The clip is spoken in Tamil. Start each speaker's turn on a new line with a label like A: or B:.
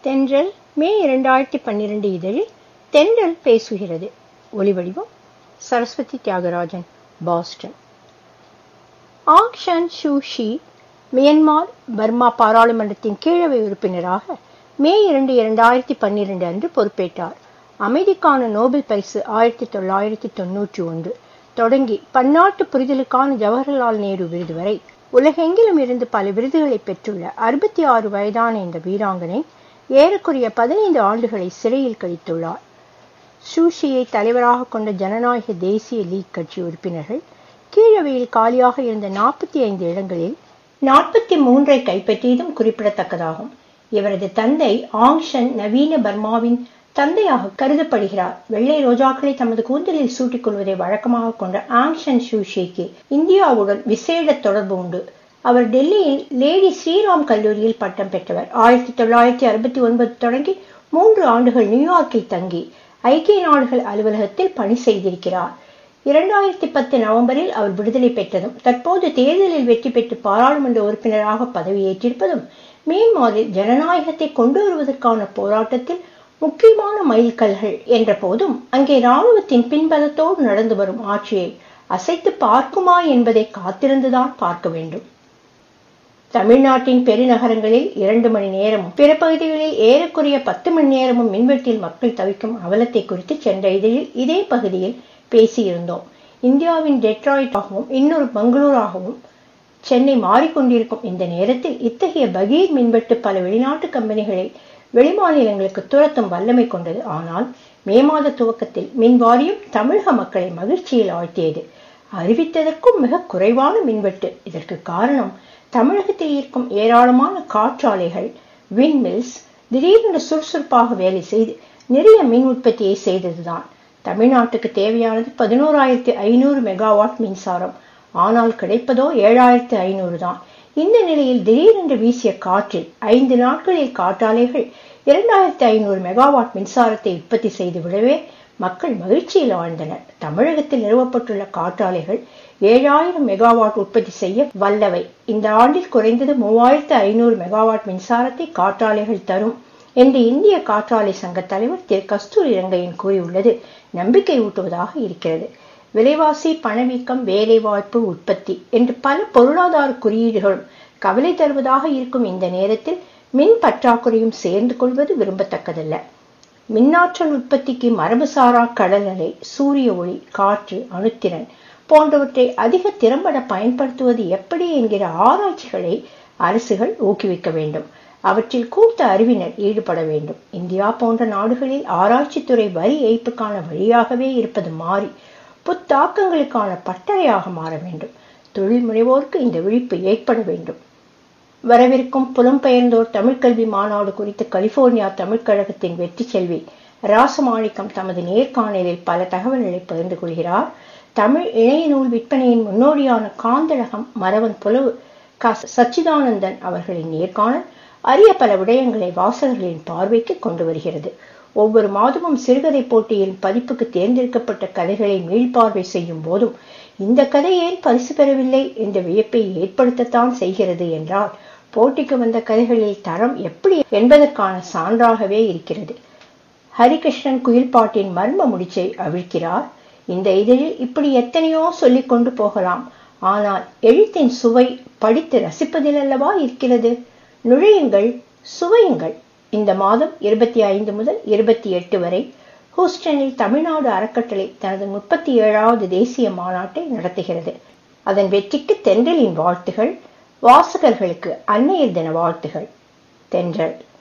A: தென்றல் மே இரண்டாயிரத்தி பன்னிரண்டு இதழில் தென்றல் பேசுகிறது ஒலிவடிவம் Saraswathi Thiagarajan Boston Aung San Suu Kyi Myanmar Burma பாராளுமன்றத்தின் கீழவை உறுப்பினராக மே இரண்டு இரண்டாயிரத்தி பன்னிரண்டு அன்று பொறுப்பேற்றார் அமைதிக்கான நோபல் பரிசு ஆயிரத்தி தொள்ளாயிரத்தி தொன்னூற்றி ஒன்று தொடங்கி பன்னாட்டு புரிதலுக்கான ஜவஹர்லால் நேரு விருது வரை உலகெங்கிலும் இருந்து பல விருதுகளை பெற்றுள்ள அறுபத்தி ஆறு வயதான இந்த வீராங்கனை ஏறக்குறைய பதினைந்து ஆண்டுகளை சிறையில் கழித்துள்ளார் சூஷியை தலைவராக கொண்ட ஜனநாயக தேசிய லீக் கட்சி உறுப்பினர்கள் கீழவையில் காலியாக இருந்த நாற்பத்தி ஐந்து இடங்களில் நாற்பத்தி மூன்றை கைப்பற்றியதும் குறிப்பிடத்தக்கதாகும் இவரது தந்தை ஆங்ஷன் நவீன பர்மாவின் தந்தையாக கருதப்படுகிறார் வெள்ளை ரோஜாக்களை தமது கூந்தலில் சூட்டிக் கொள்வதை வழக்கமாக கொண்ட ஆங்ஷன் சூஷிக்கு இந்தியாவுடன் விசேட தொடர்பு உண்டு அவர் டெல்லியில் லேடி ஸ்ரீராம் கல்லூரியில் பட்டம் பெற்றவர் ஆயிரத்தி தொள்ளாயிரத்தி அறுபத்தி ஒன்பது தொடங்கி மூன்று ஆண்டுகள் நியூயார்க்கில் தங்கி ஐக்கிய நாடுகள் அலுவலகத்தில் பணி செய்திருக்கிறார் இரண்டாயிரத்தி பத்து நவம்பரில் அவர் விடுதலை பெற்றதும் தற்போது தேர்தலில் வெற்றி பெற்று பாராளுமன்ற உறுப்பினராக பதவியேற்றிருப்பதும் மியான்மரில் ஜனநாயகத்தை கொண்டு வருவதற்கான போராட்டத்தில் முக்கியமான மைல்கல்கள் என்ற போதும் அங்கே ராணுவத்தின் பின்பலத்தோடு நடந்து வரும் ஆட்சியை அசைத்து பார்க்குமா என்பதை காத்திருந்துதான் பார்க்க வேண்டும் தமிழ்நாட்டின் பெருநகரங்களில் இரண்டு மணி நேரமும் பிற பகுதிகளில் ஏறக்குறைய பத்து மணி நேரமும் மின்வெட்டில் மக்கள் தவிக்கும் அவலத்தை குறித்து சென்ற இதழில் இதே பகுதியில் பேசியிருந்தோம் இந்தியாவின் டெட்ராய்டாகவும் இன்னொரு பெங்களூராகவும் சென்னை மாறிக்கொண்டிருக்கும் இந்த நேரத்தில் இத்தகைய பகீர் மின்வெட்டு பல வெளிநாட்டு கம்பெனிகளை வெளிமாநிலங்களுக்கு துரத்தும் வல்லமை கொண்டது ஆனால் மே மாத துவக்கத்தில் மின் வாரியம் தமிழக மக்களை மகிழ்ச்சியில் ஆழ்த்தியது அறிவித்ததற்கும் மிக குறைவான மின்வெட்டு இதற்கு காரணம் தமிழகத்தில் இருக்கும் ஏராளமான காற்றாலைகள் விண்மில்ஸ் திடீரென்று சுறுசுறுப்பாக வேலை செய்து நிறைய மின் உற்பத்தியை செய்ததுதான் தமிழ்நாட்டுக்கு தேவையானது பதினோராயிரத்தி ஐநூறு மெகாவாட் மின்சாரம் ஆனால் கிடைப்பதோ ஏழாயிரத்து ஐநூறு தான் இந்த நிலையில் திடீரென்று வீசிய காற்றில் ஐந்து நாட்களில் காற்றாலைகள் இரண்டாயிரத்தி ஐநூறு மெகாவாட் மின்சாரத்தை உற்பத்தி செய்து விடவே மக்கள் மகிழ்ச்சியில் ஆழ்ந்தனர் தமிழகத்தில் நிறுவப்பட்டுள்ள காற்றாலைகள் ஏழாயிரம் மெகாவாட் உற்பத்தி செய்ய வல்லவை இந்த ஆண்டில் குறைந்தது மூவாயிரத்து ஐநூறு மெகாவாட் மின்சாரத்தை காற்றாலைகள் தரும் என்று இந்திய காற்றாலை சங்க தலைவர் திரு கஸ்தூரி ரங்கையன் கூறியுள்ளது நம்பிக்கை ஊட்டுவதாக இருக்கிறது விலைவாசி பணவீக்கம் வேலைவாய்ப்பு உற்பத்தி என்று பல பொருளாதார குறியீடுகளும் கவலை தருவதாக இருக்கும் இந்த நேரத்தில் மின் பற்றாக்குறையும் சேர்ந்து கொள்வது விரும்பத்தக்கதல்ல மின்னாற்றல் உற்பத்திக்கு மரபுசாரா கடல் அலை சூரிய ஒளி காற்று அணுத்திறன் போன்றவற்றை அதிக திறம்பட பயன்படுத்துவது எப்படி என்கிற ஆராய்ச்சிகளை அரசுகள் ஊக்குவிக்க வேண்டும் அவற்றில் கூட்ட அறிவினர் ஈடுபட வேண்டும் இந்தியா போன்ற நாடுகளில் ஆராய்ச்சித்துறை வரி ஏய்ப்புக்கான வழியாகவே இருப்பது மாறி புத்தாக்கங்களுக்கான பட்டறையாக மாற வேண்டும் தொழில் முனைவோருக்கு இந்த விழிப்பு ஏற்பட வேண்டும் வரவிருக்கும் புலம்பெயர்ந்தோர் தமிழ்கல்வி மாநாடு குறித்து கலிபோர்னியா தமிழ்கழகத்தின் வெற்றி செல்வி ராசமாணிக்கம் தமது நேர்காணலில் பல தகவல்களை பகிர்ந்து கொள்கிறார் தமிழ் இணைய நூல் விற்பனையின் முன்னோடியான காந்தழகம் மரவன் புலவு க சச்சிதானந்தன் அவர்களின் நேர்காணல் அரிய பல விடயங்களை வாசகர்களின் பார்வைக்கு கொண்டு வருகிறது ஒவ்வொரு மாதமும் சிறுகதை போட்டியில் பதிப்புக்கு தேர்ந்தெடுக்கப்பட்ட கதைகளை மீள்பார்வை செய்யும் போதும் இந்த கதை ஏன் பரிசு பெறவில்லை என்ற வியப்பை ஏற்படுத்தத்தான் செய்கிறது என்றால் போட்டிக்கு வந்த கதைகளில் தரம் எப்படி என்பதற்கான சான்றாகவே இருக்கிறது ஹரிகிருஷ்ணன் குயில்பாட்டின் மர்ம முடிச்சை அவிழ்க்கிறார் இந்த இதழில் இப்படி எத்தனையோ சொல்லிக் கொண்டு போகலாம் ஆனால் எழுத்தின் சுவை படித்து ரசிப்பதில் அல்லவா இருக்கிறது நுழையுங்கள் சுவையுங்கள் இந்த மாதம் இருபத்தி ஐந்து முதல் இருபத்தி எட்டு வரை ஹூஸ்டனில் தமிழ்நாடு அறக்கட்டளை தனது முப்பத்தி ஏழாவது தேசிய மாநாட்டை நடத்துகிறது அதன் வெற்றிக்கு தென்றலின் வாழ்த்துகள் வாசகர்களுக்கு அன்னையர் தின வாழ்த்துகள் தென்றல்